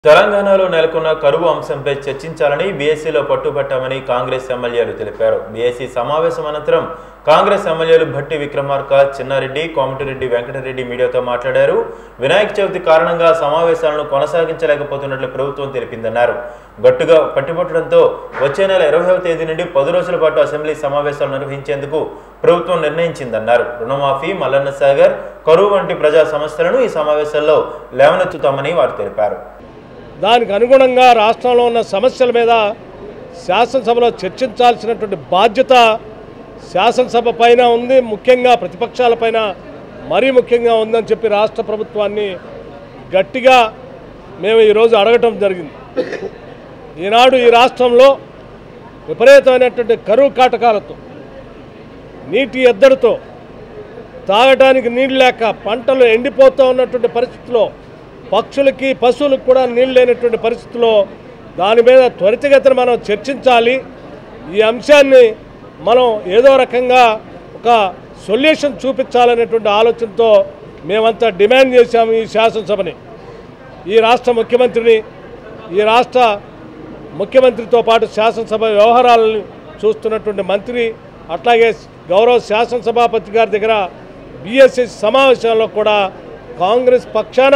తెలంగాణలో నెలకొన్న కరువు అంశంపై చర్చించాలని బీఎస్సీలో పట్టుబట్టామని కాంగ్రెస్ ఎమ్మెల్యేలు తెలిపారు బీఎస్సీ సమావేశం అనంతరం కాంగ్రెస్ ఎమ్మెల్యేలు భట్టి విక్రమార్క చిన్నారెడ్డి కోమటిరెడ్డి వెంకటరెడ్డి మీడియాతో మాట్లాడారు వినాయక చవితి కారణంగా సమావేశాలను కొనసాగించలేకపోతున్నట్లు ప్రభుత్వం తెలిపిందన్నారు గట్టుగా పట్టుబట్టడంతో వచ్చే నెల ఇరవైవ తేదీ నుండి పది రోజుల పాటు అసెంబ్లీ సమావేశాలు నిర్వహించేందుకు ప్రభుత్వం నిర్ణయించిందన్నారు రుణమాఫీ మల్లన్న సాగర్ కరువు వంటి ప్రజా సమస్యలను ఈ సమావేశాల్లో లేవనెత్తుతామని వారు తెలిపారు దానికి అనుగుణంగా రాష్ట్రంలో ఉన్న సమస్యల మీద శాసనసభలో చర్చించాల్సినటువంటి బాధ్యత శాసనసభ పైన ఉంది ముఖ్యంగా ప్రతిపక్షాలపైన మరీ ముఖ్యంగా ఉందని చెప్పి రాష్ట్ర ప్రభుత్వాన్ని గట్టిగా మేము ఈరోజు అడగటం జరిగింది ఈనాడు ఈ రాష్ట్రంలో విపరీతమైనటువంటి కరువు కాటకాలతో నీటి ఎద్దడితో తాగడానికి నీళ్ళు లేక పంటలు ఎండిపోతూ ఉన్నటువంటి పరిస్థితిలో పక్షులకి పశువులకు కూడా నీళ్ళు లేనటువంటి పరిస్థితిలో దాని మీద త్వరితగతిన మనం చర్చించాలి ఈ అంశాన్ని మనం ఏదో రకంగా ఒక సొల్యూషన్ చూపించాలనేటువంటి ఆలోచనతో మేమంతా డిమాండ్ చేశాము ఈ శాసనసభని ఈ రాష్ట్ర ముఖ్యమంత్రిని ఈ రాష్ట్ర ముఖ్యమంత్రితో పాటు శాసనసభ వ్యవహారాలను చూస్తున్నటువంటి మంత్రి అట్లాగే గౌరవ శాసనసభాపతి గారి దగ్గర బీఎస్సీ సమావేశంలో కూడా కాంగ్రెస్ పక్షాన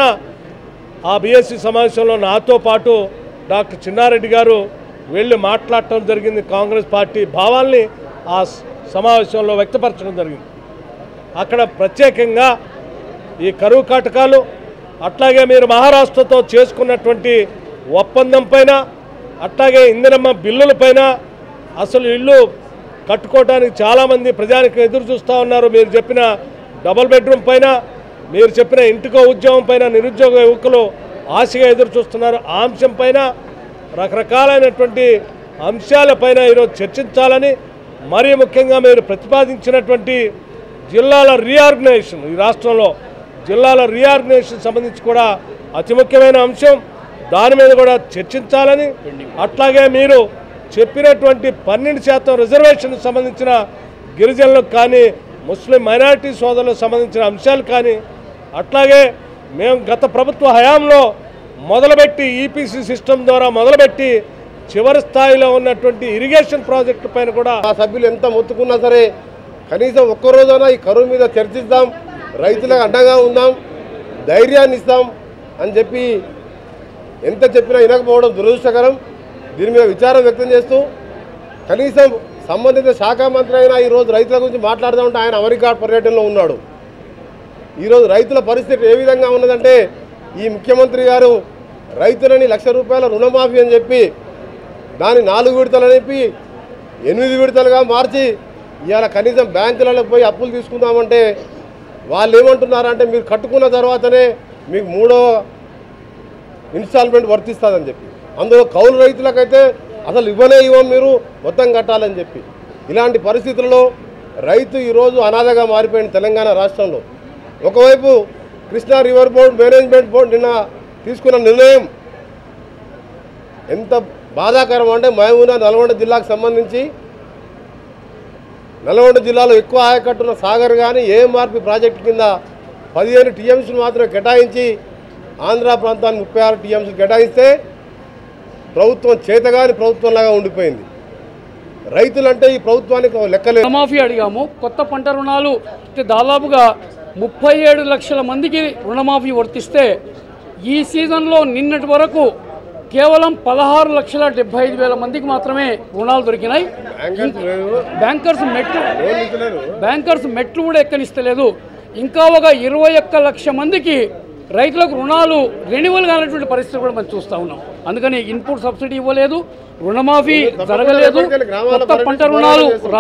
ఆ బీఎస్సీ సమావేశంలో నాతో పాటు డాక్టర్ చిన్నారెడ్డి గారు వెళ్ళి మాట్లాడటం జరిగింది కాంగ్రెస్ పార్టీ భావాల్ని ఆ స- సమావేశంలో వ్యక్తపరచడం జరిగింది అక్కడ ప్రత్యేకంగా ఈ కరువు కాటకాలు అట్లాగే మీరు మహారాష్ట్రతో చేసుకున్నటువంటి ఒప్పందం పైన అట్లాగే ఇందిరమ్మ బిల్లుల పైన అసలు ఇల్లు కట్టుకోవడానికి చాలామంది ప్రజానికి ఎదురు చూస్తూ ఉన్నారు మీరు చెప్పిన డబుల్ బెడ్రూమ్ పైన మీరు చెప్పిన ఇంటికో ఉద్యోగం పైన నిరుద్యోగ యువకులు ఆశగా ఎదురు చూస్తున్నారు ఆ అంశం పైన రకరకాలైనటువంటి అంశాలపైన ఈరోజు చర్చించాలని మరీ ముఖ్యంగా మీరు ప్రతిపాదించినటువంటి జిల్లాల రీఆర్గనైజేషన్ ఈ రాష్ట్రంలో జిల్లాల రీఆర్గనైజేషన్ సంబంధించి కూడా అతి ముఖ్యమైన అంశం దాని మీద కూడా చర్చించాలని అట్లాగే మీరు చెప్పినటువంటి పన్నెండు శాతం రిజర్వేషన్ సంబంధించిన గిరిజనులకు కానీ ముస్లిం మైనారిటీ సోదరులకు సంబంధించిన అంశాలు కానీ అట్లాగే మేము గత ప్రభుత్వ హయాంలో మొదలుపెట్టి ఈపీసీ సిస్టమ్ ద్వారా మొదలుపెట్టి చివరి స్థాయిలో ఉన్నటువంటి ఇరిగేషన్ ప్రాజెక్టు పైన కూడా మా సభ్యులు ఎంత మొత్తుకున్నా సరే కనీసం ఒక్క రోజైనా ఈ కరువు మీద చర్చిద్దాం రైతులకు అండగా ఉందాం ధైర్యాన్ని ఇస్తాం అని చెప్పి ఎంత చెప్పినా వినకపోవడం దురదృష్టకరం దీని మీద విచారం వ్యక్తం చేస్తూ కనీసం సంబంధిత శాఖ మంత్రి అయినా ఈరోజు రైతుల గురించి మాట్లాడదామంటే ఆయన అమెరికా పర్యటనలో ఉన్నాడు ఈరోజు రైతుల పరిస్థితి ఏ విధంగా ఉన్నదంటే ఈ ముఖ్యమంత్రి గారు రైతులని లక్ష రూపాయల రుణమాఫీ అని చెప్పి దాన్ని నాలుగు విడతలు చెప్పి ఎనిమిది విడతలుగా మార్చి ఇవాళ కనీసం బ్యాంకులలో పోయి అప్పులు తీసుకుందామంటే వాళ్ళు ఏమంటున్నారంటే మీరు కట్టుకున్న తర్వాతనే మీకు మూడో ఇన్స్టాల్మెంట్ వర్తిస్తుందని చెప్పి అందులో కౌలు రైతులకైతే అసలు ఇవ్వనే ఇవ్వం మీరు మొత్తం కట్టాలని చెప్పి ఇలాంటి పరిస్థితుల్లో రైతు ఈరోజు అనాథగా మారిపోయింది తెలంగాణ రాష్ట్రంలో ఒకవైపు Krishna river board management board నిన్న తీసుకున్న నిర్ణయం ఎంత బాధాకరం అంటే మహబూబా నల్గొండ జిల్లాకు సంబంధించి నల్గొండ జిల్లాలో ఎక్కువ ఆయకట్టున్న సాగర్ కానీ ఏఎంఆర్పి ప్రాజెక్టు కింద పదిహేను టీఎంసీలు మాత్రమే కేటాయించి ఆంధ్ర ప్రాంతానికి ముప్పై ఆరు టీఎంసీలు కేటాయిస్తే ప్రభుత్వం చేతగాని ప్రభుత్వంలాగా ఉండిపోయింది రైతులంటే ఈ ప్రభుత్వానికి ఒక లెక్కలేదు రుణమాఫీ అడిగాము కొత్త పంట రుణాలు అంటే దాదాపుగా ముప్పై ఏడు లక్షల మందికి రుణమాఫీ వర్తిస్తే ఈ సీజన్లో నిన్నటి వరకు కేవలం పదహారు లక్షల డెబ్బై ఐదు వేల మందికి మాత్రమే రుణాలు దొరికినాయి బ్యాంకర్స్ లేదు, బ్యాంకర్స్ మెట్లు లోన్లు ఇస్తలేరు. బ్యాంకర్స్ మెట్లు కూడా ఎక్కనిస్తలేదు ఇంకా ఒక ఇరవై ఒక్క లక్ష మందికి రైతులకు రుణాలు రెన్యువల్ కానటువంటి పరిస్థితి కూడా మనం చూస్తూ ఉన్నాం అందుకని ఇన్పుట్ సబ్సిడీ ఇవ్వలేదు రుణమాఫీ జరగలేదు గ్రామాల కొత్త పంట పరిస్థితి రుణాలు పోరాటం చేస్తున్నాం.